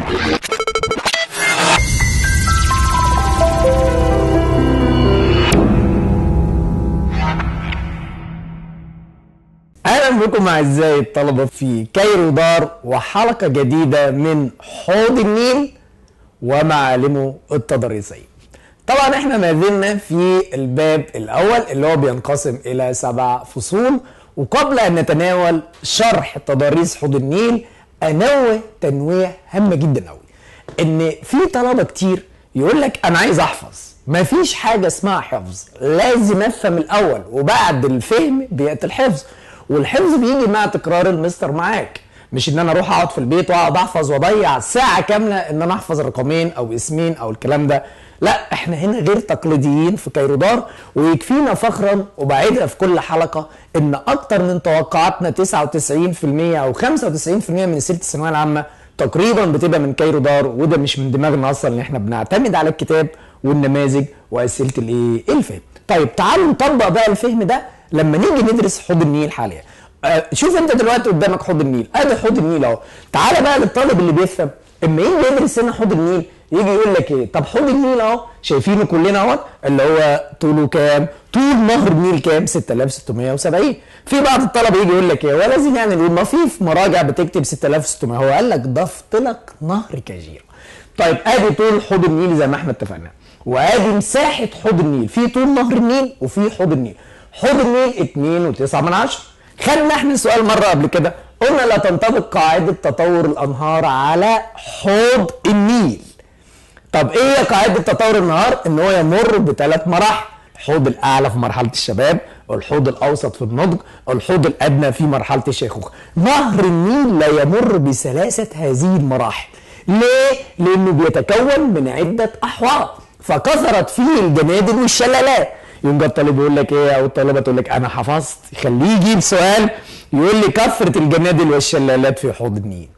اهلا بكم اعزائي الطلبه في كايرو دار وحلقه جديده من حوض النيل ومعالمه التضاريسيه. طبعا احنا ما زلنا في الباب الاول اللي هو بينقسم الى سبع فصول وقبل ان نتناول شرح تضاريس حوض النيل انوه تنويه هامه جدا قوي ان في طلبه كتير يقول لك انا عايز احفظ مفيش حاجه اسمها حفظ لازم افهم الاول وبعد الفهم بياتي الحفظ والحفظ بيجي مع تكرار المستر معاك مش ان انا اروح اقعد في البيت واقعد احفظ واضيع ساعه كامله ان انا احفظ رقمين او اسمين او الكلام ده لا احنا هنا غير تقليديين في كايرودار ويكفينا فخرا وبعيدها في كل حلقه ان اكتر من توقعاتنا 99% او 95% من اسئله الثانويه العامه تقريبا بتبقى من كايرودار وده مش من دماغنا اصلا ان احنا بنعتمد على الكتاب والنماذج واسئله الايه الفهم طيب تعالوا نطبق بقى الفهم ده لما نيجي ندرس حوض النيل حاليا آه، شوف انت دلوقتي قدامك حوض النيل ادي حوض النيل اهو تعالى بقى للطالب اللي بيفهم اما يجي يدرس هنا حوض النيل يجي يقول لك ايه طب حوض النيل اهو شايفينه كلنا اهو اللي هو طوله كام طول نهر النيل كام 6670 في بعض الطلبه يجي يقول لك ايه ولازم يعني نقول ما في في مراجع بتكتب 6600 هو قال لك ضفت لك نهر كجيره طيب ادي طول حوض النيل زي ما احنا اتفقنا وادي مساحه حوض النيل في طول نهر النيل وفي حوض النيل حوض النيل 2.9 من عشرة خدنا احنا سؤال مره قبل كده قلنا لا تنطبق قاعده تطور الانهار على حوض النيل طب ايه هي قاعده تطور النهار ان هو يمر بثلاث مراحل الحوض الاعلى في مرحله الشباب الحوض الاوسط في النضج الحوض الادنى في مرحله الشيخوخه نهر النيل لا يمر بثلاثه هذه المراحل ليه لانه بيتكون من عده احواض فكثرت فيه الجنادل والشلالات يوم جه الطالب يقول لك ايه او الطالبه تقول لك انا حفظت خليه يجيب سؤال يقول لي كثره الجنادل والشلالات في حوض النيل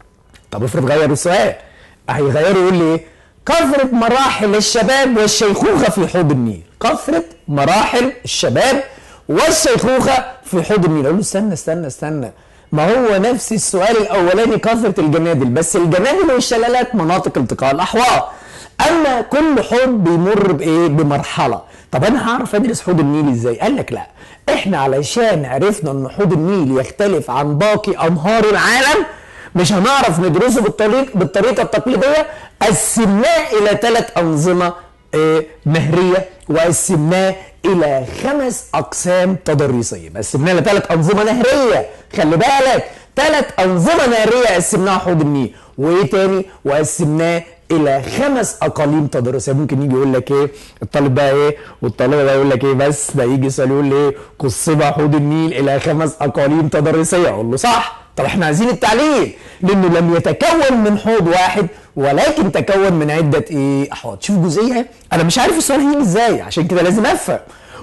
طب افرض غير السؤال هيغيره يقول لي ايه كثرة مراحل الشباب والشيخوخة في حوض النيل كثرة مراحل الشباب والشيخوخة في حوض النيل اقول له استنى استنى استنى ما هو نفس السؤال الاولاني كثرة الجنادل بس الجنادل والشلالات مناطق التقاء الاحواض اما كل حوض بيمر بايه بمرحله طب انا هعرف ادرس حوض النيل ازاي قال لك لا احنا علشان عرفنا ان حوض النيل يختلف عن باقي انهار العالم مش هنعرف ندرسه بالطريق بالطريقه التقليديه قسمناه الى ثلاث انظمه آه، نهريه وقسمناه الى خمس اقسام تضاريسيه قسمناه الى ثلاث انظمه نهريه خلي بالك ثلاث انظمه نهريه قسمناها حوض النيل وايه تاني وقسمناه الى خمس اقاليم تضاريسيه ممكن يجي يقول لك ايه الطالب بقى ايه والطالب بقى يقول لك ايه بس ده يجي يسال يقول لي ايه قسم حوض النيل الى خمس اقاليم تضاريسيه اقول له صح طب احنا عايزين التعليل لانه لم يتكون من حوض واحد ولكن تكون من عده ايه احواض شوف جزئيه انا مش عارف السؤال هيجي ازاي عشان كده لازم افهم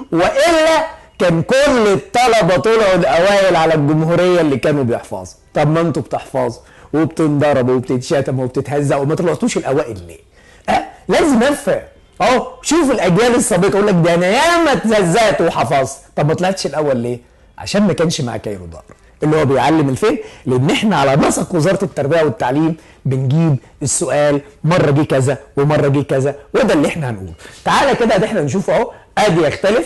والا كان كل الطلبه طلعوا الاوائل على الجمهوريه اللي كانوا بيحفظوا طب ما انتوا بتحفظوا وبتنضربوا وبتتشتموا وبتتهزقوا وما طلعتوش الاوائل ليه؟ أه لازم افهم اهو شوف الاجيال السابقه يقول لك ده انا ياما اتهزقت وحفظت طب ما طلعتش الاول ليه؟ عشان ما كانش مع كايرو دار اللي هو بيعلم الفهم لان احنا على نسق وزاره التربيه والتعليم بنجيب السؤال مره جه كذا ومره جه كذا وده اللي احنا هنقوله تعالى كده ده احنا نشوف اهو ادي يختلف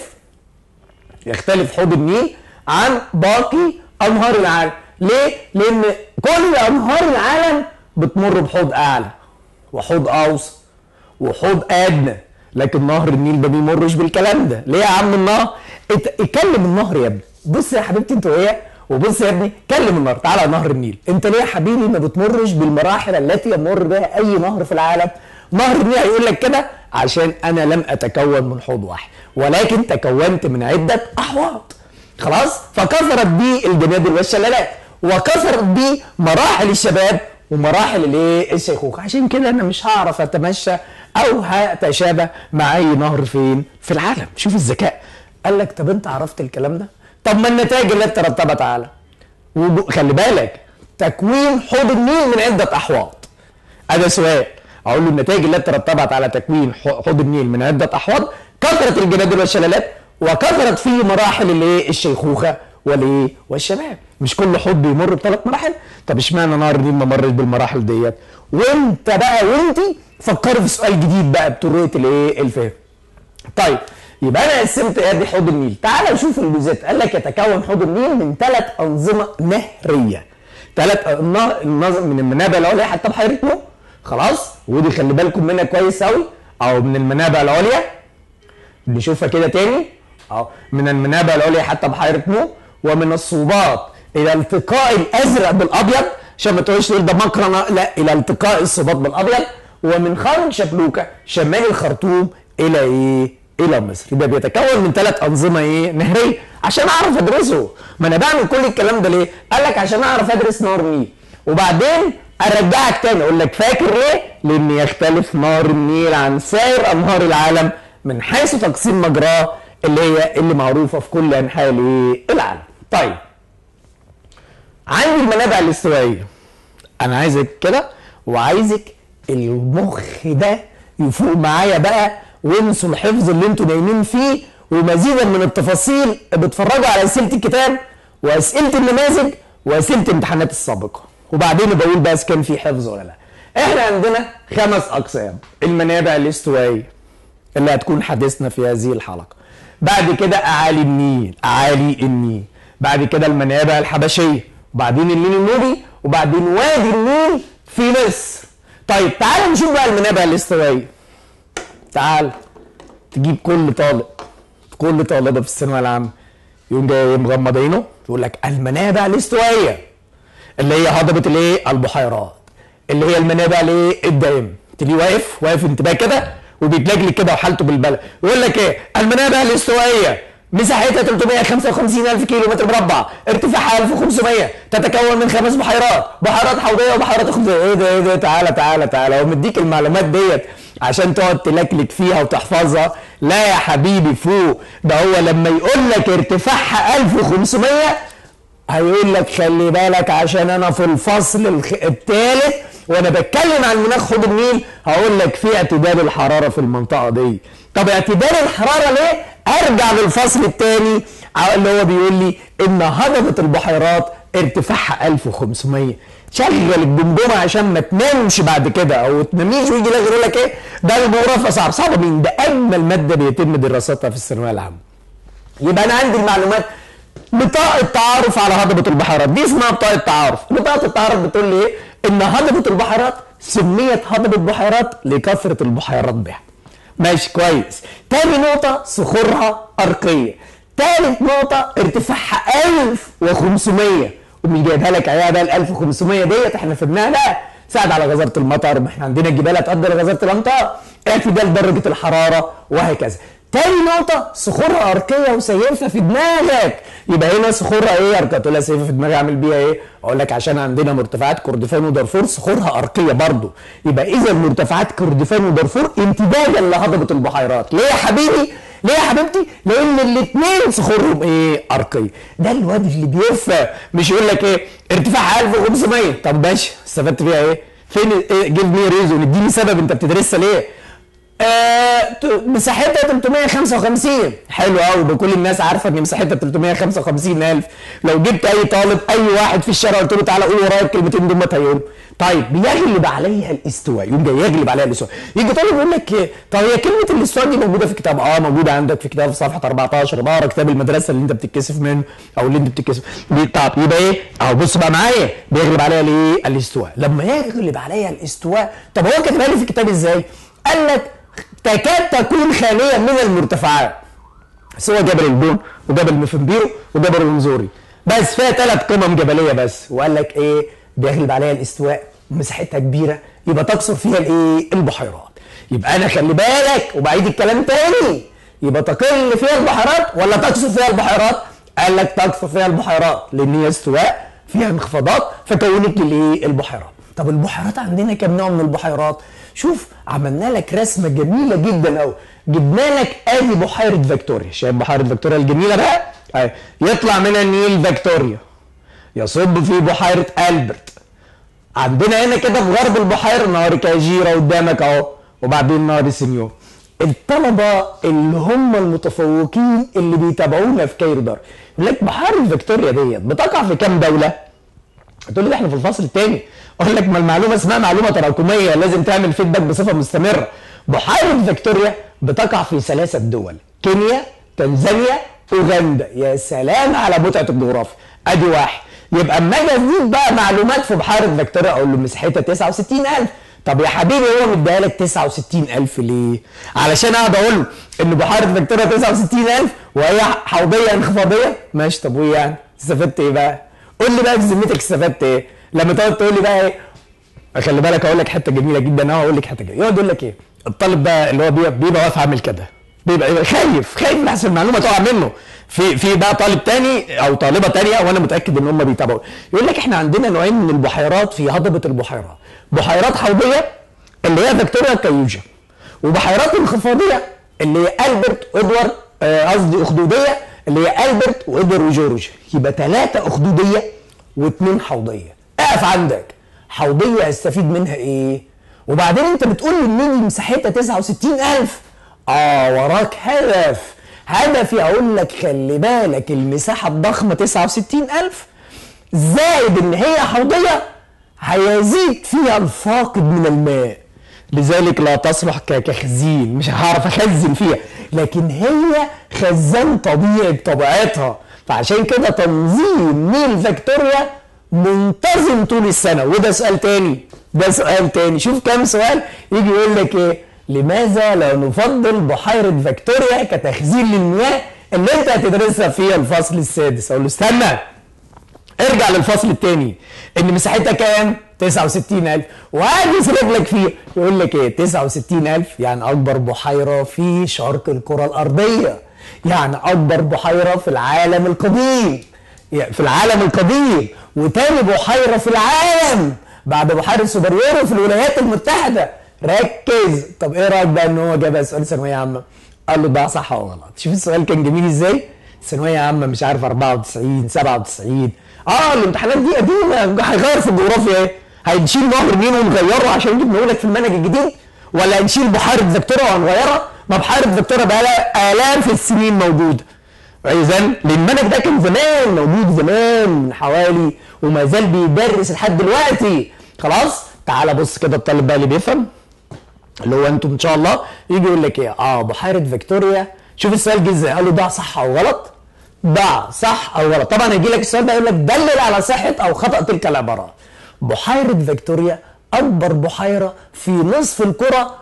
يختلف حوض النيل عن باقي انهار العالم ليه لان كل انهار العالم بتمر بحوض اعلى وحوض اوسط وحوض ادنى لكن نهر النيل ما بيمرش بالكلام ده ليه يا عم النهر ات- اتكلم النهر يا ابني بص يا حبيبتي انت وهي وبص يا ابني كلم النهر تعالى على نهر النيل انت ليه يا حبيبي ما بتمرش بالمراحل التي يمر بها اي نهر في العالم نهر النيل هيقول لك كده عشان انا لم اتكون من حوض واحد ولكن تكونت من عده احواض خلاص فكثرت بي الجنادل والشلالات وكثرت بي مراحل الشباب ومراحل الايه الشيخوخه عشان كده انا مش هعرف اتمشى او هتشابه مع اي نهر فين في العالم شوف الذكاء قال لك طب انت عرفت الكلام ده طب ما النتائج اللي ترتبت على وخلي بالك تكوين حوض النيل من عده احواض هذا سؤال اقول له النتائج التي ترتبت على تكوين ح- حوض النيل من عده احواض كثره الجنادل والشلالات وكثرت فيه مراحل الايه الشيخوخه والايه والشباب مش كل حوض بيمر بثلاث مراحل طب اشمعنى نهر النيل ما مرش بالمراحل ديت وانت بقى وانتي فكروا في سؤال جديد بقى بطريقه الايه الفهم طيب يبقى انا قسمت ادي حوض النيل تعال نشوف الميزات قال لك يتكون حوض النيل من ثلاث انظمه نهريه ثلاث النظم من المنابع العليا حتى بحيره نو خلاص ودي خلي بالكم منها كويس قوي او من المنابع العليا نشوفها كده تاني اه من المنابع العليا حتى بحيره نو ومن الصوبات الى التقاء الازرق بالابيض عشان ما تقولش تقول ده مقرنه لا الى التقاء الصوبات بالابيض ومن خارج شبلوكه شمال الخرطوم الى ايه؟ الى مصر يبقى بيتكون من ثلاث انظمه ايه؟ نهريه عشان اعرف ادرسه ما انا بعمل كل الكلام ده ليه؟ قال لك عشان اعرف ادرس نهر النيل وبعدين ارجعك تاني اقول لك فاكر ليه؟ لان يختلف نهر النيل عن سائر انهار العالم من حيث تقسيم مجراه اللي هي اللي معروفه في كل انحاء الايه؟ العالم. طيب عندي المنابع الاستوائيه انا عايزك كده وعايزك المخ ده يفوق معايا بقى وانسوا الحفظ اللي انتوا نايمين فيه ومزيدا من التفاصيل بتفرجوا على اسئله الكتاب واسئله النماذج واسئله الامتحانات السابقه وبعدين بقول بس كان في حفظ ولا لا احنا عندنا خمس اقسام المنابع الاستوائيه اللي هتكون حديثنا في هذه الحلقه بعد كده اعالي النيل اعالي النيل بعد كده المنابع الحبشيه وبعدين النيل النوبي وبعدين وادي النيل في مصر طيب تعال نشوف بقى المنابع الاستوائيه تعال تجيب كل طالب كل طالبه في الثانويه العامه يقوم جاي مغمض عينه يقول لك المنابع الاستوائيه اللي هي هضبه الايه البحيرات اللي هي المنابع الايه الدائمه تلاقيه واقف واقف انتباه كده وبيتلجلج كده وحالته بالبلد يقول لك ايه المنابع الاستوائيه مساحتها 355 ألف كيلو متر مربع ارتفاعها 1500 تتكون من خمس بحيرات بحيرات حوضية وبحيرات خبزية ايه ده ايه ده تعالى تعالى تعالى هو مديك المعلومات ديت عشان تقعد تلكلك فيها وتحفظها لا يا حبيبي فوق ده هو لما يقول لك ارتفاعها 1500 هيقول لك خلي بالك عشان انا في الفصل الثالث وانا بتكلم عن مناخ حوض النيل هقول لك في اعتدال الحراره في المنطقه دي طب اعتدال الحراره ليه ارجع للفصل الثاني اللي هو بيقول لي ان هضبه البحيرات ارتفاعها 1500 شغل الجمجمه عشان ما تنامش بعد كده او تناميش ويجي لك يقول لك ايه ده الجغرافيا صعب صعب مين ده اجمل ماده بيتم دراستها في الثانويه العامه يبقى انا عندي المعلومات بطاقه تعارف على هضبه البحيرات دي اسمها بطاقه تعارف بطاقه التعارف بتقول لي ايه ان هضبه البحيرات سميت هضبه بحيرات لكثره البحيرات بها ماشي كويس تاني نقطة صخورها أرقية تالت نقطة ارتفاعها 1500 ومش جايبها لك عليها بقى ال 1500 ديت احنا فهمناها لا ساعد على غزارة المطر ما احنا عندنا الجبال هتقدر غزارة الأمطار اعتدال درجة الحرارة وهكذا تاني نقطة صخورها أرقية وسيفة في دماغك يبقى هنا صخورها إيه أرقية تقول لها سيفة في دماغي أعمل بيها إيه؟ أقول لك عشان عندنا مرتفعات كردفان ودارفور صخورها أرقية برضه يبقى إذا مرتفعات كردفان ودارفور امتدادا لهضبة البحيرات ليه يا حبيبي؟ ليه يا حبيبتي؟ لأن الاثنين صخورهم إيه؟ أرقية ده الواد اللي بيفهم مش يقول لك إيه؟ ارتفاعها 1500 طب ماشي استفدت فيها إيه؟ فين إيه جيف مي ريزون اديني سبب أنت بتدرسها ليه؟ آه مساحتها 355 حلو قوي بكل الناس عارفه ان مساحتها 355 الف لو جبت اي طالب اي واحد في الشارع قلت له تعالى قول ورايا الكلمتين دول هيقول طيب بيغلب عليها الاستواء يقوم جاي يغلب عليها الاستواء يجي طالب يقول لك طب هي كلمه الاستواء دي موجوده في كتاب اه موجوده عندك في كتاب في صفحه 14 بقرا كتاب المدرسه اللي انت بتتكسف منه او اللي انت بتتكسف طب يبقى ايه اهو بص بقى معايا بيغلب عليها الايه الاستواء لما يغلب عليها الاستواء طب هو كاتبها لي في الكتاب ازاي قال لك تكاد تكون خالية من المرتفعات سوى جبل البون وجبل مفنبيرو وجبل المنزوري بس فيها ثلاث قمم جبليه بس وقال لك ايه بيغلب عليها الاستواء ومساحتها كبيره يبقى تكثر فيها الايه البحيرات يبقى انا خلي بالك وبعيد الكلام تاني يبقى تقل فيها البحيرات ولا تكثر فيها البحيرات قال لك تكثر فيها البحيرات لان هي استواء فيها انخفاضات فكونت لي الايه البحيرات طب البحيرات عندنا كم نوع من البحيرات شوف عملنا لك رسمه جميله جدا قوي جبنا لك ادي بحيره فيكتوريا شايف بحيره فيكتوريا الجميله بقى أيوة. يطلع من النيل فيكتوريا يصب في بحيره البرت عندنا هنا كده في غرب البحيره نهر كاجيرا قدامك اهو وبعدين نهر سينيور الطلبه اللي هم المتفوقين اللي بيتابعونا في كايرو دار يقول لك بحيره فيكتوريا ديت بتقع في كام دوله؟ تقول لي احنا في الفصل الثاني اقول لك ما المعلومه اسمها معلومه تراكميه لازم تعمل فيدباك بصفه مستمره بحيره فيكتوريا بتقع في ثلاثه دول كينيا تنزانيا اوغندا يا سلام على متعه الجغرافيا ادي واحد يبقى اما اجي ازيد بقى معلومات في بحيره فيكتوريا اقول له مساحتها 69000 طب يا حبيبي هو مديها لك 69000 ليه؟ علشان اقعد اقول له ان بحيره فيكتوريا 69000 وهي حوضيه انخفاضيه ماشي طب وايه يعني؟ استفدت ايه بقى؟ قول لي بقى بذمتك استفدت ايه؟ لما تقعد تقول لي بقى ايه؟ خلي بالك اقول لك حته جميله جدا اهو اقول لك حته جميله يقعد يقول لك ايه؟ الطالب بقى اللي هو بيبقى, بيبقى واقف عامل كده بيبقى يبقى خايف خايف لحسن المعلومه تقع منه في في بقى طالب تاني او طالبه تانيه وانا متاكد ان هم بيتابعوا يقول لك احنا عندنا نوعين من البحيرات في هضبه البحيرات بحيرات حوضيه اللي هي فيكتوريا كايوجا وبحيرات انخفاضيه اللي هي البرت ادوار آه، قصدي اخدوديه اللي هي البرت وادوار وجورج يبقى ثلاثه اخدوديه واثنين حوضيه اقف عندك حوضيه استفيد منها ايه وبعدين انت بتقول لي ان دي مساحتها 69000 اه وراك هدف هدفي اقول لك خلي بالك المساحه الضخمه 69000 زائد ان هي حوضيه هيزيد فيها الفاقد من الماء لذلك لا تصلح ك- كخزين مش هعرف اخزن فيها لكن هي خزان طبيعي بطبيعتها فعشان كده تنظيم نيل فيكتوريا منتظم طول السنه وده سؤال تاني ده سؤال تاني شوف كام سؤال يجي يقول لك ايه لماذا لا نفضل بحيره فيكتوريا كتخزين للمياه اللي انت هتدرسها في الفصل السادس اقول له استنى ارجع للفصل الثاني ان مساحتها كام 69000 وهاجس رجلك فيه يقول لك ايه 69000 يعني اكبر بحيره في شرق الكره الارضيه يعني اكبر بحيره في العالم القديم يعني في العالم القديم وتاني بحيره في العالم بعد بحيره سوبريورو في الولايات المتحده ركز طب ايه رايك بقى ان هو جاب سؤال ثانويه عامه قال له ده صح او غلط شوف السؤال كان جميل ازاي ثانويه عامه مش عارف 94 97 اه الامتحانات دي قديمه هيغير في الجغرافيا ايه هنشيل نهر النيل ونغيره عشان نجيب لك في المنهج الجديد ولا هنشيل بحيره فيكتوريا وهنغيرها ما بحيره فيكتوريا بقى لها الاف السنين موجوده اذا المنهج ده كان زمان موجود زمان من حوالي وما زال بيدرس لحد دلوقتي خلاص تعال بص كده الطالب بقى اللي بيفهم اللي هو انتم ان شاء الله يجي يقول لك ايه اه بحيره فيكتوريا شوف السؤال جه ازاي قال له ده صح او غلط ده صح او غلط طبعا هيجي لك السؤال بقى يقول لك دلل على صحه او خطا تلك العبارات بحيره فيكتوريا اكبر بحيره في نصف الكره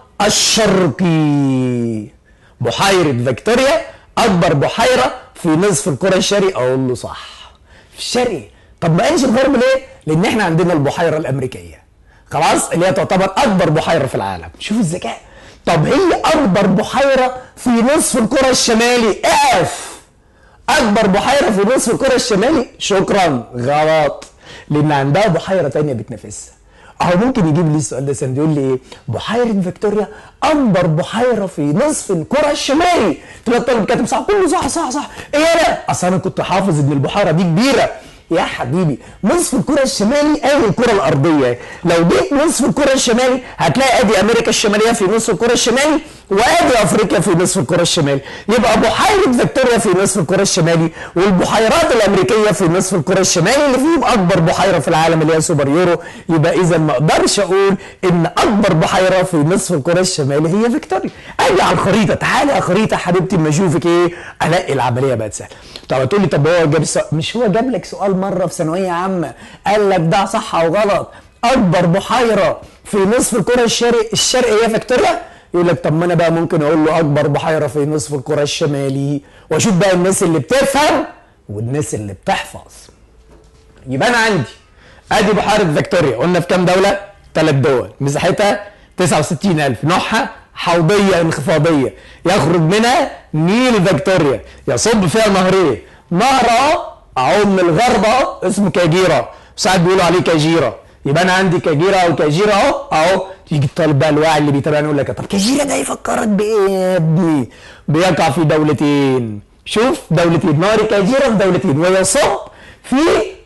الشرقي بحيره فيكتوريا اكبر بحيره في نصف الكره الشرقي اقول له صح في الشرقي طب ما قالش الغرب ليه لان احنا عندنا البحيره الامريكيه خلاص اللي هي تعتبر اكبر بحيره في العالم شوف الذكاء طب هي اكبر بحيره في نصف الكره الشمالي اقف اكبر بحيره في نصف الكره الشمالي شكرا غلط لان عندها بحيره تانية بتنافسها اهو ممكن يجيب لي السؤال ده سند يقول لي ايه بحيره فيكتوريا اكبر بحيره في نصف الكره الشمالي تلاقي الطالب كاتب صح كله صح صح صح ايه ده اصل انا كنت حافظ ان البحيره دي كبيره يا حبيبي نصف الكرة الشمالي ادي الكرة الأرضية لو جيت نصف الكرة الشمالي هتلاقي ادي أمريكا الشمالية في نصف الكرة الشمالي وادي أفريقيا في نصف الكرة الشمالي يبقى بحيرة فيكتوريا في نصف الكرة الشمالي والبحيرات الأمريكية في نصف الكرة الشمالي اللي فيهم أكبر بحيرة في العالم اللي هي سوبر يورو يبقى إذا ما أقدرش أقول إن أكبر بحيرة في نصف الكرة الشمالي هي فيكتوريا أجي على الخريطة تعالي يا خريطة حبيبتي اما أشوفك إيه ألاقي العملية بقت سهلة طب هتقول لي طب هو جاب السؤال مش هو جاب لك سؤال مره في ثانويه عامه قال لك ده صح او غلط اكبر بحيره في نصف الكره الشرق الشرقي هي فيكتوريا يقول لك طب ما انا بقى ممكن اقول له اكبر بحيره في نصف الكره الشمالي واشوف بقى الناس اللي بتفهم والناس اللي بتحفظ يبقى انا عندي ادي بحيره فيكتوريا قلنا في كام دوله ثلاث دول مساحتها 69000 نوعها حوضيه انخفاضيه يخرج منها نيل فيكتوريا يصب فيها نهرين نهر اهو اهو من الغرب اهو اسمه كاجيرا ساعات بيقولوا عليه كاجيرا يبقى انا عندي كاجيرا او كاجيرا اهو اهو يجي الطالب بقى الواعي اللي بيتابعني يقول لك طب كاجيرا ده يفكرك بايه يا ابني؟ بيقع في دولتين شوف دولتين نهر كاجيرا في دولتين ويصب في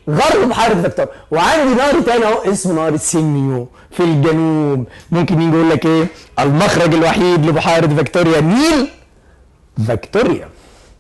غرب بحيره فيكتوريا وعندي نهر تاني اهو اسمه نهر السيميو في الجنوب ممكن يجي يقول لك ايه المخرج الوحيد لبحيره فيكتوريا النيل فيكتوريا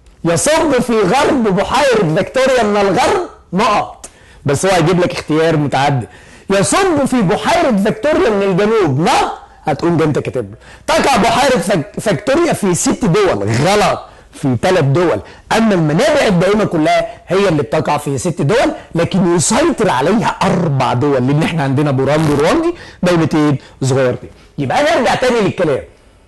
يصب في غرب بحيره فيكتوريا من الغرب نقط بس هو هيجيب لك اختيار متعدد يصب في بحيره فيكتوريا من الجنوب نهر هتقوم ده انت كاتب له تقع بحيره فك- فيكتوريا في ست دول غلط في ثلاث دول اما المنابع الدائمه كلها هي اللي بتقع في ست دول لكن يسيطر عليها اربع دول لان احنا عندنا بوراندي وروندي دولتين صغيرتين يبقى نرجع تاني للكلام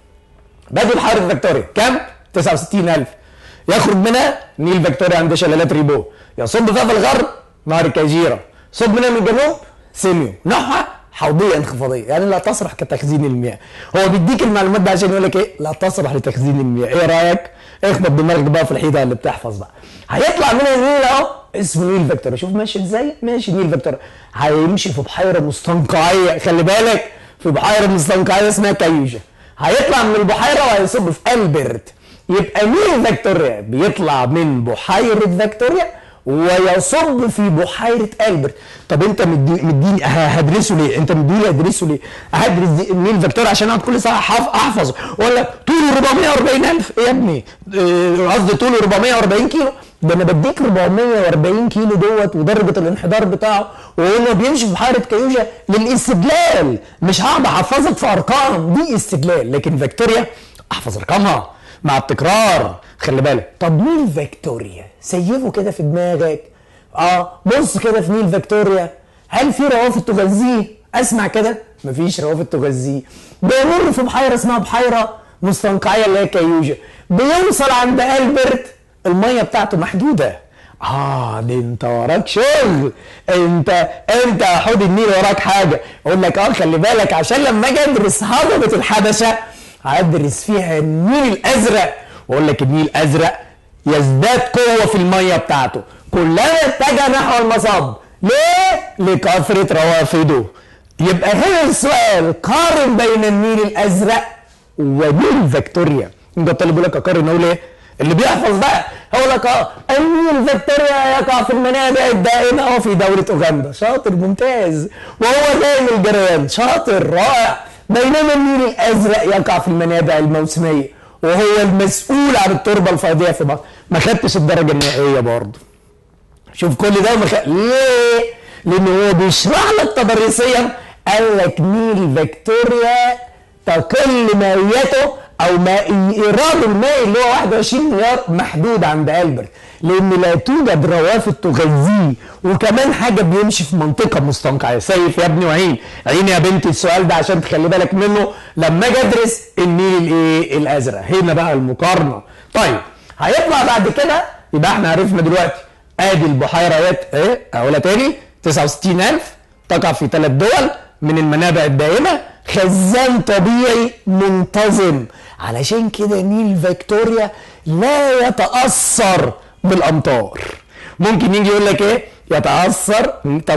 بادي بحيره فيكتوريا كام 69000 يخرج منها نيل فيكتوريا عند شلالات ريبو يصب فيها في الغرب نهر الكاجيرا يصب منها من الجنوب سيميو نحو حوضيه انخفاضيه يعني لا تصلح كتخزين المياه هو بيديك المعلومات ده عشان يقول لك ايه لا تصلح لتخزين المياه ايه رايك اخبط دماغك بقى في الحيطه اللي بتحفظ بقى هيطلع منها نيل اهو اسمه نيل فيكتوريا شوف ماشي ازاي ماشي نيل فيكتوريا هيمشي في بحيره مستنقعيه خلي بالك في بحيره مستنقعيه اسمها كايوجا هيطلع من البحيره وهيصب في البرت يبقى نيل فيكتوريا بيطلع من بحيره فيكتوريا ويصب في بحيره البرت طب انت مدي- مديني ه- هدرسه ليه انت مديني ادرسه ليه هدرس دي- النيل فيكتوريا عشان اقعد كل ساعه حف- احفظ ولا طوله 440000 ايه يا ابني اه، قصدي طوله 440 كيلو ده انا بديك 440 كيلو دوت ودرجه الانحدار بتاعه وهو بيمشي في بحيره كيوجا للاستدلال مش هقعد احفظك في ارقام دي استدلال لكن فيكتوريا احفظ ارقامها مع التكرار خلي بالك طب نيل فيكتوريا سيبه كده في دماغك اه بص كده في نيل فيكتوريا هل في روافد تغذيه اسمع كده مفيش روافد تغذيه بيمر في بحيره اسمها بحيره مستنقعيه اللي هي كيوجا بيوصل عند البرت الميه بتاعته محدوده اه دي انت وراك شغل انت انت يا حوض النيل وراك حاجه اقول لك اه خلي بالك عشان لما اجي ادرس هضبه الحبشه هدرس فيها النيل الازرق واقول لك النيل الازرق يزداد قوه في الميه بتاعته كلما اتجه نحو المصب ليه؟ لكثره روافده يبقى هنا السؤال قارن بين النيل الازرق ونيل فيكتوريا انت طالب يقول لك اقارن اقول ايه؟ اللي بيحفظ بقى هقول لك اه النيل فيكتوريا يقع في المنابع الدائمه اهو في دوله اوغندا شاطر ممتاز وهو دائم الجريان شاطر رائع بينما النيل الازرق يقع في المنابع الموسميه وهو المسؤول عن التربه الفاضيه في مصر ما خدتش الدرجه النهائيه برضه شوف كل ده ومخ... ليه؟ لان هو بيشرح لك تدريسيا قال لك نيل فيكتوريا تقل مائيته او ما ايراد الماء اللي هو 21 مليار محدود عند البرت لان لا توجد روافد تغذيه وكمان حاجه بيمشي في منطقه مستنقعه سيف يا ابني وعين عين يا بنتي السؤال ده عشان تخلي بالك منه لما اجي ادرس النيل الايه الازرق هنا بقى المقارنه طيب هيطلع بعد كده يبقى احنا عرفنا دلوقتي ادي البحيرات ايه اقولها تاني 69000 تقع في ثلاث دول من المنابع الدائمه خزان طبيعي منتظم علشان كده نيل فيكتوريا لا يتاثر بالامطار ممكن يجي يقول لك ايه يتاثر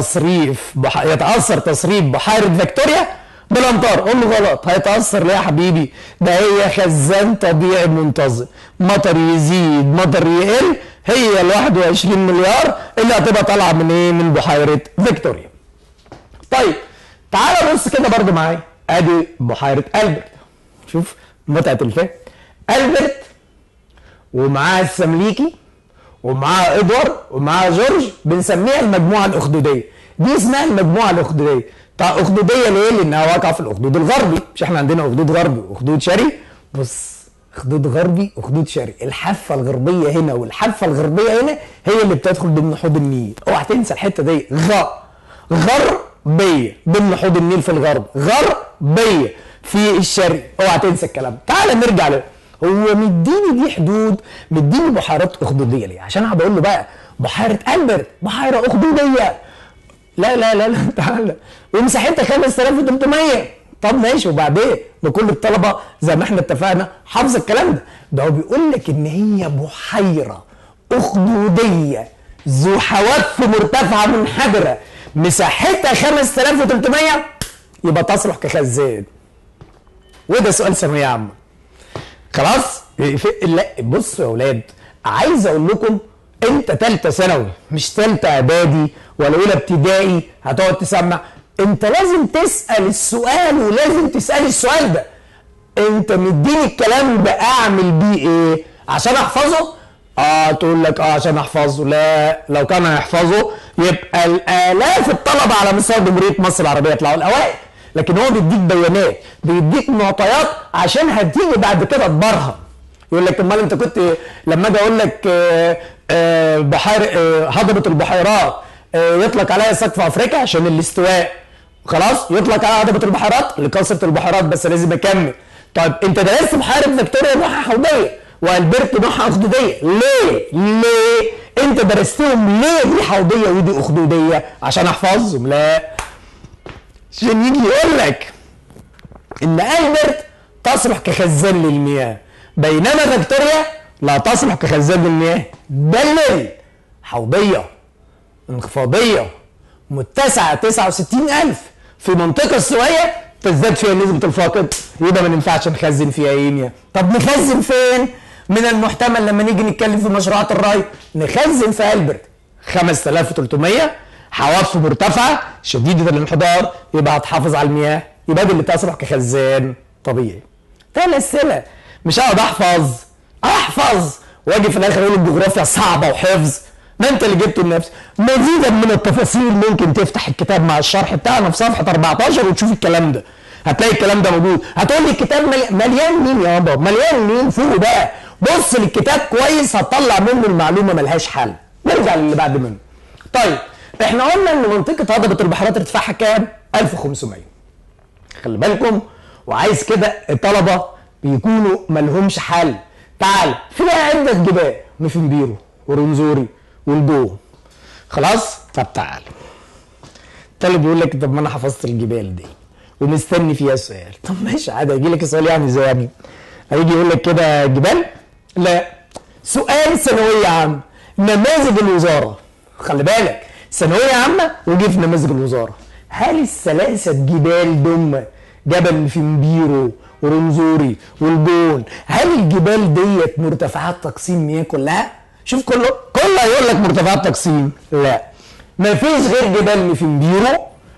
تصريف بح... يتاثر تصريف بحيره فيكتوريا بالامطار قول له غلط هيتاثر ليه يا حبيبي ده هي خزان طبيعي منتظم مطر يزيد مطر يقل هي ال 21 مليار اللي هتبقى طالعه من ايه من بحيره فيكتوريا طيب تعال بص كده برضو معايا ادي بحيره البرت شوف متعه الفهم البرت ومعاها السمليكي ومعاها ادوار ومعاها جورج بنسميها المجموعه الاخدوديه دي اسمها المجموعه الاخدوديه طب اخدوديه ليه؟ لانها واقعه في الاخدود الغربي مش احنا عندنا اخدود غربي واخدود شرقي بص اخدود غربي واخدود شرقي الحافه الغربيه هنا والحافه الغربيه هنا هي اللي بتدخل ضمن حوض النيل اوعى تنسى الحته دي غ غربيه ضمن حوض النيل في الغرب غربيه في الشرق اوعى تنسى الكلام تعال نرجع له هو مديني دي حدود مديني بحيرات اخدوديه ليه عشان انا بقول له بقى بحيره البرت بحيره اخدوديه لا لا لا لا تعالى ومساحتها 5300 طب ماشي وبعدين لكل الطلبه زي ما احنا اتفقنا حافظ الكلام ده ده هو بيقول لك ان هي بحيره اخدوديه ذو حواف مرتفعه منحدره مساحتها 5300 يبقى تصلح كخزان وده سؤال ثانويه عامه خلاص في- لا بصوا يا اولاد عايز اقول لكم انت تالتة ثانوي مش تالتة اعدادي ولا اولى ابتدائي هتقعد تسمع انت لازم تسال السؤال ولازم تسال السؤال ده انت مديني الكلام ده اعمل بيه ايه عشان احفظه اه تقول لك اه عشان احفظه لا لو كان هيحفظه يبقى الالاف الطلبه على مستوى جمهوريه مصر العربيه يطلعوا الاوائل لكن هو بيديك بيانات بيديك معطيات عشان هتيجي بعد كده تبرهن يقول لك امال انت كنت لما اجي اقول لك آه، آه، بحير آه، هضبه البحيرات آه، يطلق عليها سقف افريقيا عشان الاستواء خلاص يطلق عليها هضبه البحيرات لكثره البحيرات بس لازم اكمل طيب انت درست بحيره فيكتوريا نوعها حوضيه والبرت نوعها اخدوديه ليه؟ ليه؟ انت درستهم ليه دي حوضيه ودي اخدوديه؟ عشان احفظهم لا عشان يجي يقول لك ان البرت تصلح كخزان للمياه بينما فيكتوريا لا تصلح كخزان للمياه بل حوضيه انخفاضيه متسعه 69000 في منطقه استوائيه تزداد فيها نسبه الفاقد يبقى ما ينفعش نخزن فيها ايه مياه طب نخزن فين؟ من المحتمل لما نيجي نتكلم في مشروعات الري نخزن في البرت 5300 حواف مرتفعه شديده الانحدار يبقى هتحافظ على المياه يبقى دي اللي تصلح كخزان طبيعي ثلاث اسئله مش هقعد احفظ احفظ واجي في الاخر اقول الجغرافيا صعبه وحفظ ما انت اللي جبته لنفسك مزيدا من التفاصيل ممكن تفتح الكتاب مع الشرح بتاعنا في صفحه 14 وتشوف الكلام ده هتلاقي الكلام ده موجود هتقول لي الكتاب ملي- مليان مين يا بابا مليان مين فوق بقى بص للكتاب كويس هتطلع منه المعلومه ملهاش حل نرجع للي بعد منه طيب احنا قلنا ان منطقه هضبه البحيرات ارتفاعها كام 1500 خلي بالكم وعايز كده الطلبه بيكونوا ملهمش حل تعال في بقى عده جبال مفنبيرو ورنزوري والجو خلاص طب تعال الطالب بيقول لك طب ما انا حفظت الجبال دي ومستني فيها سؤال طب ماشي عادي هيجي لك السؤال يعني ازاي يعني هيجي يقول لك كده جبال لا سؤال ثانويه عامه نماذج الوزاره خلي بالك ثانويه عامه وجه في نماذج الوزاره هل الثلاثه جبال دول جبل فيمبيرو ورنزوري والجون هل الجبال ديت مرتفعات تقسيم مياه كلها شوف كله كله هيقول لك مرتفعات تقسيم لا ما فيش غير جبال مفنبيرو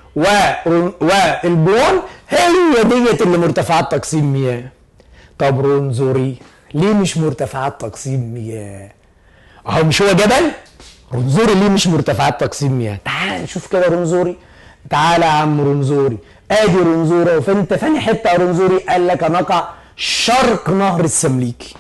ورن- والبون هي ديت اللي مرتفعات تقسيم مياه طب رنزوري ليه مش مرتفعات تقسيم مياه اهو مش هو جبل رنزوري ليه مش مرتفعات تقسيم مياه تعال نشوف كده رنزوري تعال يا عم رنزوري ادي رنزوري وفين فين حته يا رنزوري قال لك انا اقع شرق نهر السمليكي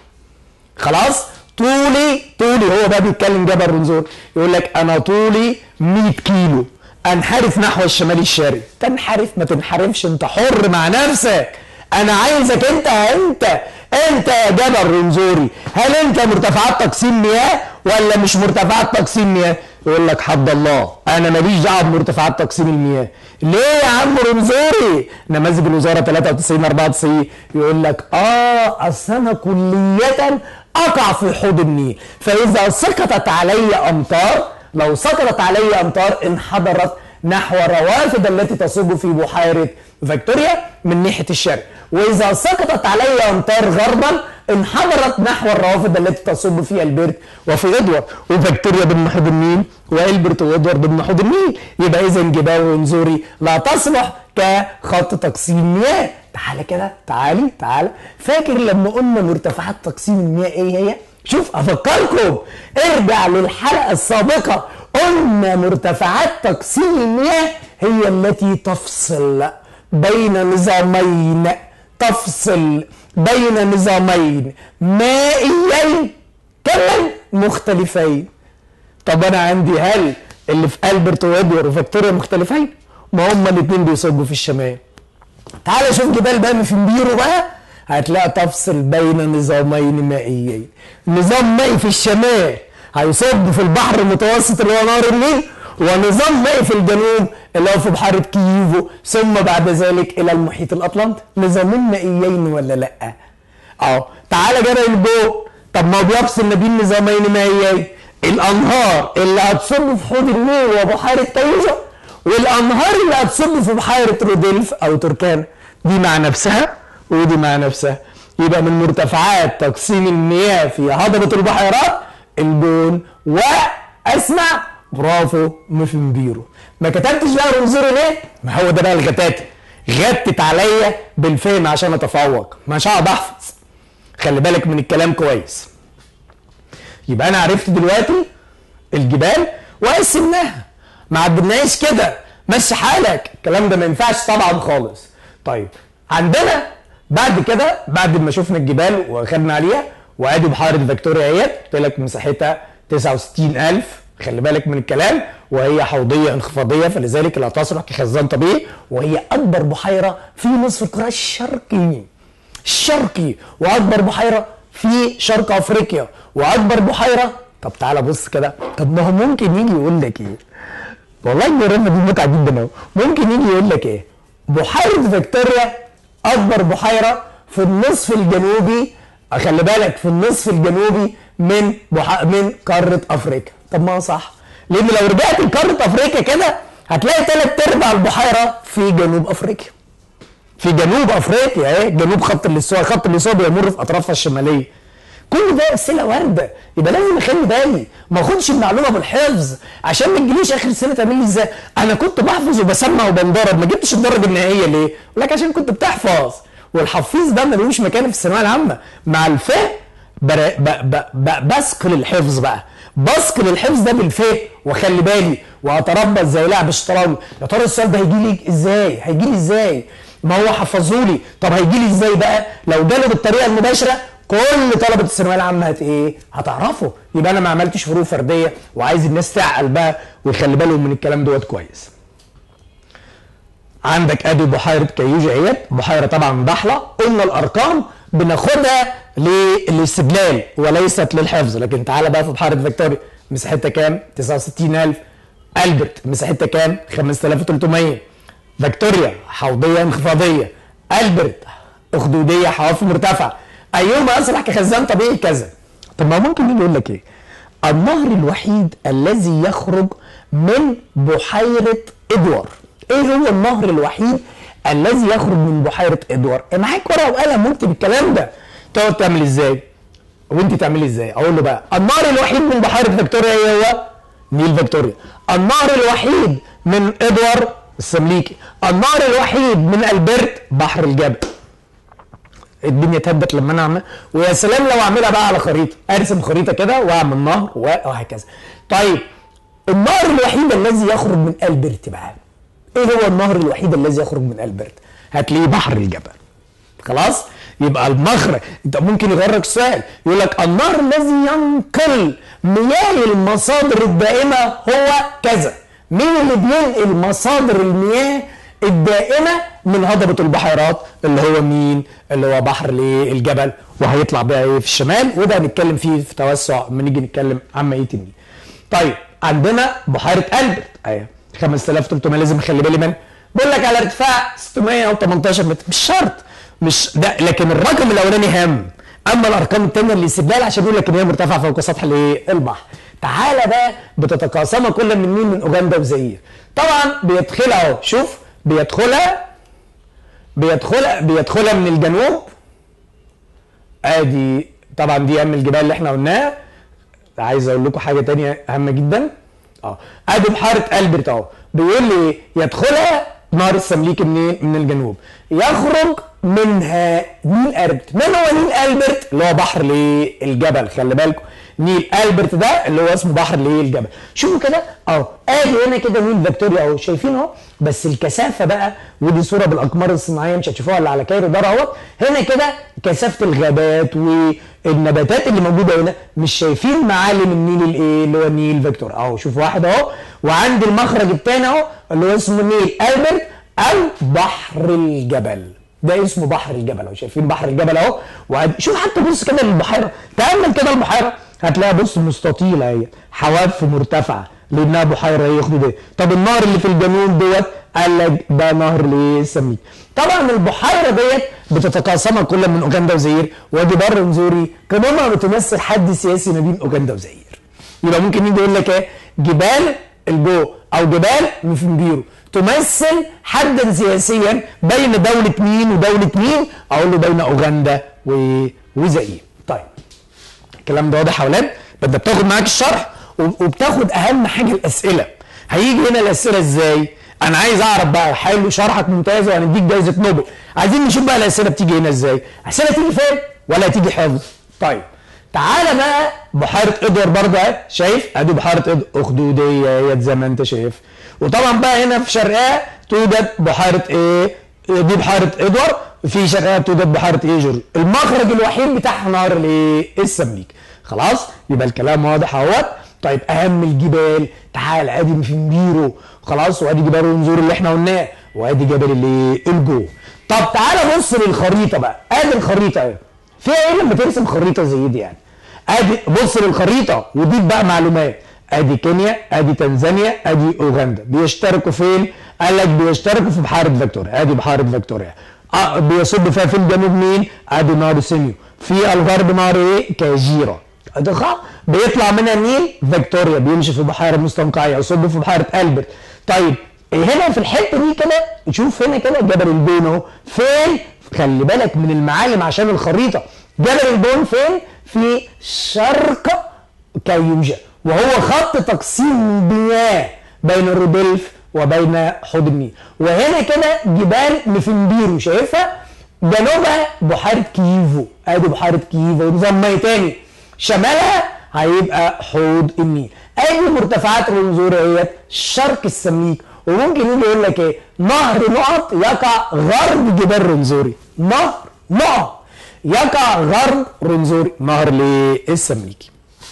خلاص طولي طولي هو بقى بيتكلم جبل رنزور يقول لك انا طولي 100 كيلو انحرف نحو الشمال الشرقي تنحرف ما تنحرفش انت حر مع نفسك انا عايزك انت انت انت يا جبل رنزوري هل انت مرتفعات تقسيم مياه ولا مش مرتفعات تقسيم مياه يقول لك حد الله انا ماليش دعوه بمرتفعات تقسيم المياه ليه يا عم رمزوري نماذج الوزاره 93 94 يقول لك اه اصل انا كليه اقع في حوض النيل فاذا سقطت علي امطار لو سقطت علي امطار انحدرت نحو الروافد التي تصب في بحيره فيكتوريا من ناحيه الشرق واذا سقطت علي امطار غربا انحدرت نحو الروافد التي تصب في البرت وفي ادوارد وفيكتوريا ضمن حوض النيل والبرت وادوارد ضمن حوض النيل يبقى اذا جبال ونزوري لا تصلح كخط تقسيم مياه تعالى كده تعالي تعالى فاكر لما قلنا مرتفعات تقسيم المياه ايه هي شوف افكركم ارجع للحلقه السابقه قلنا مرتفعات تقسيم المياه هي التي تفصل بين نظامين تفصل بين نظامين مائيين كمان مختلفين طب انا عندي هل اللي في البرت وادوار وفيكتوريا مختلفين ما هما الاثنين بيصبوا في الشمال تعال شوف جبال بقى في مبيرو بقى هتلاقي تفصل بين نظامين مائيين نظام مائي في الشمال هيصب في البحر المتوسط اللي هو نهر النيل ونظام مائي في الجنوب اللي هو في بحيرة كييفو ثم بعد ذلك إلى المحيط الأطلنطي نظامين مائيين ولا لأ؟ أهو تعالى جبل البو طب ما هو بيفصل ما بين نظامين مائيين الأنهار اللي هتصب في حوض النيل وبحيرة تايوزا والأنهار اللي هتصب في بحيرة رودلف أو تركانا دي مع نفسها ودي مع نفسها يبقى من مرتفعات تقسيم المياه في هضبة البحيرات البون واسمع برافو مفنبيرو ما كتبتش بقى رمزوري ليه؟ ما هو ده بقى الغتات غتت عليا بالفهم عشان اتفوق مش هقعد احفظ خلي بالك من الكلام كويس يبقى انا عرفت دلوقتي الجبال وقسمناها ما عدناش كده مشي حالك الكلام ده ما ينفعش طبعا خالص طيب عندنا بعد كده بعد ما شفنا الجبال واخدنا عليها وادي بحيره فيكتوريا اهيت قلت لك مساحتها 69000 خلي بالك من الكلام وهي حوضيه انخفاضيه فلذلك لا تصلح كخزان طبيعي وهي اكبر بحيره في نصف القاره الشرقي الشرقي واكبر بحيره في شرق افريقيا واكبر بحيره طب تعالى بص كده طب ما هو ممكن يجي يقول لك ايه والله الجريمه دي متعه جدا اهو ممكن يجي يقول لك ايه بحيره فيكتوريا اكبر بحيره في النصف الجنوبي خلي بالك في النصف الجنوبي من بح... من قاره افريقيا طب ما هو صح لان لو رجعت لقاره افريقيا كده هتلاقي ثلاث ارباع البحيره في جنوب افريقيا في جنوب افريقيا ايه جنوب خط الاستواء خط الاستواء بيمر في اطرافها الشماليه كل ده امثله وارده يبقى لازم اخلي بالي ما اخدش المعلومه بالحفظ عشان ما تجيليش اخر السنه تعمل لي ازاي انا كنت بحفظ وبسمع وبنضرب ما جبتش الدرجه النهائيه ليه؟ يقول لك عشان كنت بتحفظ والحفيظ ده ملوش مكان في الثانويه العامه مع الفهم بر... ب... ب... ب... بثقل الحفظ بقى بثقل الحفظ ده بالفهم واخلي بالي واتربص زي لاعب الشطرنج يا ترى السؤال ده هيجي لي ازاي؟ هيجي لي ازاي؟ ما هو حفظولي طب هيجي لي ازاي بقى؟ لو جاله بالطريقه المباشره كل طلبه الثانويه العامه هت ايه؟ هتعرفه يبقى انا ما عملتش فروق فرديه وعايز الناس تعقل بقى ويخلي بالهم من الكلام دوت كويس. عندك ادي بحيره كيوجي اهيت بحيره طبعا ضحله قلنا الارقام بناخدها للاستدلال وليست للحفظ لكن تعالى بقى في بحيره فيكتوريا مساحتها كام؟ 69000 البرت مساحتها كام؟ 5300 فيكتوريا حوضيه انخفاضيه البرت اخدوديه حواف مرتفعه ايهما اصلح كخزان طبيعي كذا طب ما ممكن يجي يقول لك ايه النهر الوحيد الذي يخرج من بحيره ادوار ايه هو النهر الوحيد الذي يخرج من بحيره ادوار معاك ورقه وقلم واكتب الكلام ده تقعد تعمل ازاي وانت تعملي ازاي اقول له بقى النهر الوحيد من بحيره فيكتوريا ايه هو نيل فيكتوريا النهر الوحيد من ادوار السمليكي النهر الوحيد من البرت بحر الجبل الدنيا تهبت لما انا اعمل ويا سلام لو اعملها بقى على خريطه ارسم خريطه كده واعمل نهر وهكذا طيب النهر الوحيد الذي يخرج من البرت بقى ايه هو النهر الوحيد الذي يخرج من البرت هتلاقيه بحر الجبل خلاص يبقى المخرج انت ممكن يغرك السؤال يقول لك النهر الذي ينقل مياه المصادر الدائمه هو كذا مين اللي بينقل مصادر المياه الدائمه من هضبه البحيرات اللي هو مين اللي هو بحر الايه الجبل وهيطلع بقى ايه في الشمال وده هنتكلم فيه في توسع لما نيجي نتكلم عن مائيه النيل طيب عندنا بحيره البرت اهي 5300 لازم اخلي بالي منها بقول لك على ارتفاع 600 او 18 متر مش شرط مش ده لكن الرقم الاولاني هام اما الارقام الثانيه اللي استدلال عشان يقول لك ان هي مرتفعه فوق سطح الايه البحر تعالى بقى بتتقاسم كل من مين من اوغندا وزئير طبعا بيدخلها اهو شوف بيدخلها بيدخلها بيدخلها من الجنوب ادي طبعا دي اهم الجبال اللي احنا قلناها عايز اقول لكم حاجه تانية هامه جدا اه ادي بحيره البرت اهو بيقول لي يدخلها نهر السمليك منين من الجنوب يخرج منها نيل البرت من هو نيل البرت اللي هو بحر الايه الجبل خلي بالكم نيل البرت ده اللي هو اسمه بحر الايه الجبل شوفوا كده اهو ادي هنا كده نيل فيكتوريا اهو شايفين اهو بس الكثافه بقى ودي صوره بالاقمار الصناعيه مش هتشوفوها الا على كايرو ده اهوت هنا كده كثافه الغابات والنباتات اللي موجوده هنا مش شايفين معالم النيل الايه اللي هو النيل فيكتور اهو شوف واحد اهو وعندي المخرج الثاني اهو اللي هو اسمه نيل البرت او بحر الجبل ده اسمه بحر الجبل اهو شايفين بحر الجبل اهو شوف حتى بص كده للبحيره تامل كده البحيره هتلاقيها بص مستطيله هي حواف مرتفعه لانها بحيره ايه ياخدوا ده طب النهر اللي في الجنوب دوت قال لك ده نهر الايه السميك طبعا البحيره ديت بتتقاسمها كل من اوغندا وزئير وادي بر نزوري كمامة بتمثل حد سياسي ما بين اوغندا وزئير يبقى ممكن يجي يقول لك ايه جبال الجو او جبال مفنبيرو تمثل حدا سياسيا بين دولة مين ودولة مين اقول له بين اوغندا و... وزئير طيب الكلام ده واضح يا اولاد بدك بتاخد معاك الشرح وب- وبتاخد اهم حاجه الاسئله هيجي هنا الاسئله ازاي انا عايز اعرف بقى حلو شرحك ممتاز وهنديك جايزه نوبل عايزين نشوف بقى الاسئله بتيجي هنا ازاي اسئله تيجي فين ولا تيجي حفظ طيب تعالى بقى بحيره ادوار برضه اهي شايف ادي بحيره ادوار اخدوديه يا زي ما انت شايف وطبعا بقى هنا في شرقها توجد بحيره ايه دي بحيره ادوار في شرقها توجد بحيره ايه جورج المخرج الوحيد بتاعها نهر الايه السمليك خلاص يبقى الكلام واضح اهوت طيب اهم الجبال تعال ادي مفنجيرو خلاص وادي جبال ونزور اللي احنا قلناه وادي جبل الايه الجو طب تعالى بص للخريطه بقى ادي الخريطه اهي فيها ايه لما ترسم خريطه زي دي يعني ادي بص للخريطه ودي بقى معلومات ادي كينيا ادي تنزانيا ادي اوغندا بيشتركوا فين قال لك بيشتركوا في بحيره فيكتوريا ادي بحيره فيكتوريا آه بيصب فيها في الجنوب مين ادي نهر سينيو في الغرب نهر ايه كاجيرا ادخل بيطلع منها النيل فيكتوريا بيمشي في بحيره مستنقعيه يصب في بحيره البرت طيب هنا في الحته دي كده شوف هنا كده جبل البون اهو فين خلي بالك من المعالم عشان الخريطه جبل البون فين في شرق كايوجا وهو خط تقسيم مياه بين الروبلف وبين حوض النيل وهنا كده جبال مفنبيرو شايفها جنوبها بحيره كييفو ادي بحيره كييفو نظام ميه تاني شمالها هيبقى حوض النيل ادي مرتفعات الرنزور اهيت شرق السميك وممكن يجي يقول لك ايه نهر نقط يقع غرب جبال رنزوري نهر نقط يقع غرب رنزوري نهر ليه السميكي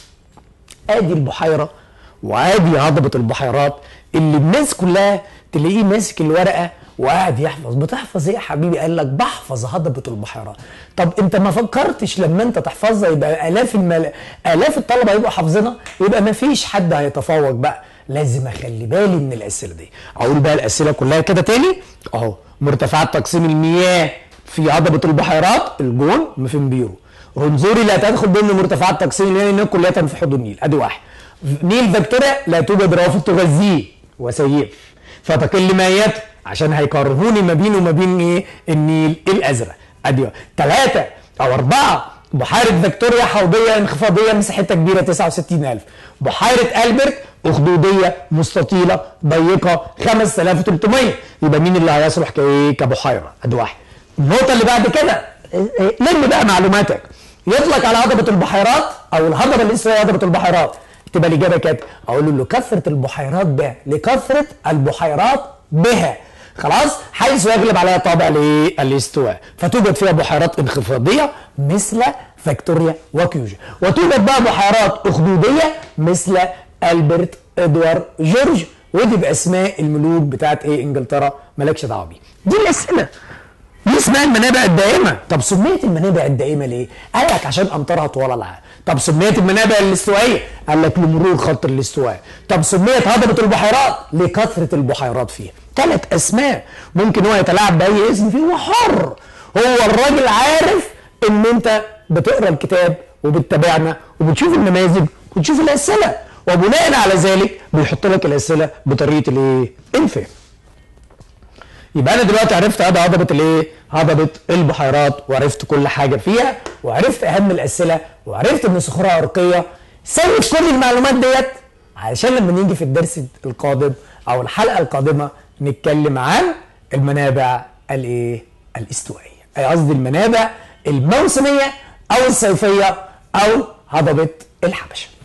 ادي البحيره وادي هضبه البحيرات اللي الناس كلها تلاقيه ماسك الورقه وقاعد يحفظ بتحفظ ايه يا حبيبي قال لك بحفظ هضبه البحيرات طب انت ما فكرتش لما انت تحفظها يبقى الاف المل... الاف الطلبه يبقوا حافظينها يبقى ما فيش حد هيتفوق بقى لازم اخلي بالي من الاسئله دي اقول بقى الاسئله كلها كده تاني اهو مرتفعات تقسيم المياه في هضبه البحيرات الجون مفنبيرو رنزوري لا تدخل ضمن مرتفعات تقسيم المياه لانها كلها في حوض النيل ادي واحد نيل فيكتوريا لا توجد روافد تغذيه وسيف فتقل مائيته عشان هيقارنوني ما بينه وما بين ايه النيل الازرق ادي ثلاثه او اربعه بحيره فيكتوريا حوضيه انخفاضيه مساحتها كبيره 69000 بحيره البرت اخدوديه مستطيله ضيقه 5300 يبقى مين اللي هيصلح كايه كبحيره ادي واحد النقطه اللي بعد كده لم بقى معلوماتك يطلق على هضبه البحيرات او الهضبه اللي اسمها هضبه البحيرات تبقى الاجابه كانت اقول له لكثره البحيرات بها لكثره البحيرات بها خلاص حيث يغلب عليها طابع الايه الاستواء فتوجد فيها بحيرات انخفاضيه مثل فيكتوريا وكيوجا وتوجد بقى بحيرات اخدوديه مثل البرت ادوار جورج ودي باسماء الملوك بتاعت ايه انجلترا مالكش دعوه بيه دي الاسئله دي اسمها المنابع الدائمة طب سميت المنابع الدائمة ليه؟ قال لك عشان أمطارها طوال العام طب سميت المنابع الاستوائية قال لك لمرور خط الاستواء طب سميت هضبة البحيرات لكثرة البحيرات فيها ثلاث أسماء ممكن هو يتلاعب بأي اسم فيه هو حر هو الراجل عارف إن أنت بتقرا الكتاب وبتتابعنا وبتشوف النماذج وتشوف الأسئلة وبناء على ذلك بيحط لك الأسئلة بطريقة الإيه؟ الفهم يبقى انا دلوقتي عرفت هذا هضبه الايه؟ هضبه البحيرات وعرفت كل حاجه فيها وعرفت اهم الاسئله وعرفت ان صخورها عرقيه سوت كل المعلومات ديت علشان لما نيجي في الدرس القادم او الحلقه القادمه نتكلم عن المنابع الايه؟ الاستوائيه اي قصدي المنابع الموسميه او الصيفيه او هضبه الحبشه